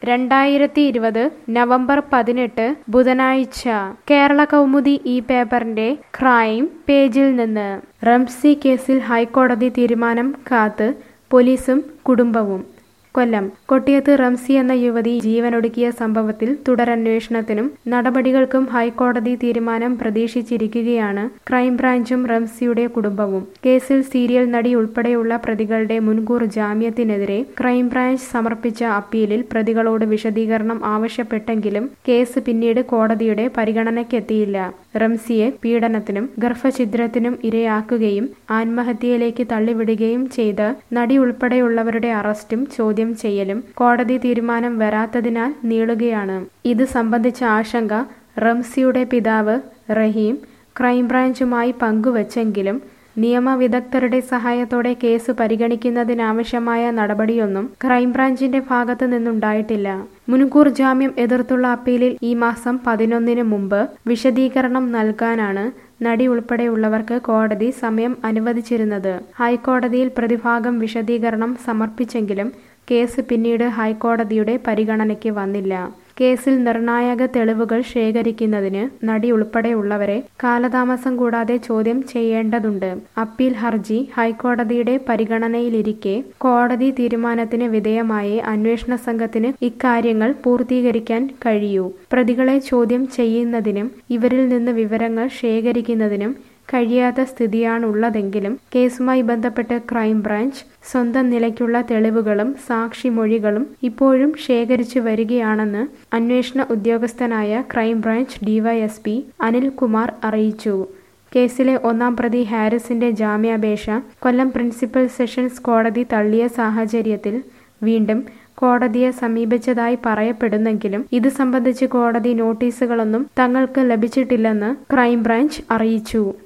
രണ്ടായിരത്തി ഇരുപത് നവംബർ പതിനെട്ട് ബുധനാഴ്ച കേരള കൗമുദി ഈ പേപ്പറിന്റെ ക്രൈം പേജിൽ നിന്ന് റംസി കേസിൽ ഹൈക്കോടതി തീരുമാനം കാത്ത് പോലീസും കുടുംബവും കൊല്ലം കൊട്ടിയത്ത് റംസി എന്ന യുവതി ജീവനൊടുക്കിയ സംഭവത്തിൽ തുടരന്വേഷണത്തിനും നടപടികൾക്കും ഹൈക്കോടതി തീരുമാനം പ്രതീക്ഷിച്ചിരിക്കുകയാണ് ക്രൈംബ്രാഞ്ചും റംസിയുടെ കുടുംബവും കേസിൽ സീരിയൽ നടി ഉൾപ്പെടെയുള്ള പ്രതികളുടെ മുൻകൂർ ജാമ്യത്തിനെതിരെ ക്രൈംബ്രാഞ്ച് സമർപ്പിച്ച അപ്പീലിൽ പ്രതികളോട് വിശദീകരണം ആവശ്യപ്പെട്ടെങ്കിലും കേസ് പിന്നീട് കോടതിയുടെ പരിഗണനയ്ക്കെത്തിയില്ല റംസിയെ പീഡനത്തിനും ഗർഭഛിദ്രത്തിനും ഇരയാക്കുകയും ആത്മഹത്യയിലേക്ക് തള്ളിവിടുകയും ചെയ്ത് നടി ഉൾപ്പെടെയുള്ളവരുടെ അറസ്റ്റും ചോദ്യം ചെയ്യലും കോടതി തീരുമാനം വരാത്തതിനാൽ നീളുകയാണ് ഇത് സംബന്ധിച്ച ആശങ്ക റംസിയുടെ പിതാവ് റഹീം ക്രൈംബ്രാഞ്ചുമായി പങ്കുവച്ചെങ്കിലും നിയമവിദഗ്ധരുടെ സഹായത്തോടെ കേസ് പരിഗണിക്കുന്നതിനാവശ്യമായ നടപടിയൊന്നും ക്രൈംബ്രാഞ്ചിന്റെ ഭാഗത്തു നിന്നുണ്ടായിട്ടില്ല മുൻകൂർ ജാമ്യം എതിർത്തുള്ള അപ്പീലിൽ ഈ മാസം പതിനൊന്നിന് മുമ്പ് വിശദീകരണം നൽകാനാണ് നടി ഉൾപ്പെടെയുള്ളവർക്ക് കോടതി സമയം അനുവദിച്ചിരുന്നത് ഹൈക്കോടതിയിൽ പ്രതിഭാഗം വിശദീകരണം സമർപ്പിച്ചെങ്കിലും കേസ് പിന്നീട് ഹൈക്കോടതിയുടെ പരിഗണനയ്ക്ക് വന്നില്ല കേസിൽ നിർണായക തെളിവുകൾ ശേഖരിക്കുന്നതിന് നടി ഉൾപ്പെടെയുള്ളവരെ കാലതാമസം കൂടാതെ ചോദ്യം ചെയ്യേണ്ടതുണ്ട് അപ്പീൽ ഹർജി ഹൈക്കോടതിയുടെ പരിഗണനയിലിരിക്കെ കോടതി തീരുമാനത്തിന് വിധേയമായി അന്വേഷണ സംഘത്തിന് ഇക്കാര്യങ്ങൾ പൂർത്തീകരിക്കാൻ കഴിയൂ പ്രതികളെ ചോദ്യം ചെയ്യുന്നതിനും ഇവരിൽ നിന്ന് വിവരങ്ങൾ ശേഖരിക്കുന്നതിനും കഴിയാത്ത സ്ഥിതിയാണുള്ളതെങ്കിലും കേസുമായി ബന്ധപ്പെട്ട് ക്രൈംബ്രാഞ്ച് സ്വന്തം നിലയ്ക്കുള്ള തെളിവുകളും സാക്ഷിമൊഴികളും ഇപ്പോഴും ശേഖരിച്ചു വരികയാണെന്ന് അന്വേഷണ ഉദ്യോഗസ്ഥനായ ക്രൈംബ്രാഞ്ച് ഡിവൈഎസ്പി അനിൽകുമാർ അറിയിച്ചു കേസിലെ ഒന്നാം പ്രതി ഹാരിസിന്റെ ജാമ്യാപേക്ഷ കൊല്ലം പ്രിൻസിപ്പൽ സെഷൻസ് കോടതി തള്ളിയ സാഹചര്യത്തിൽ വീണ്ടും കോടതിയെ സമീപിച്ചതായി പറയപ്പെടുന്നെങ്കിലും ഇത് സംബന്ധിച്ച് കോടതി നോട്ടീസുകളൊന്നും തങ്ങൾക്ക് ലഭിച്ചിട്ടില്ലെന്ന് ക്രൈംബ്രാഞ്ച് അറിയിച്ചു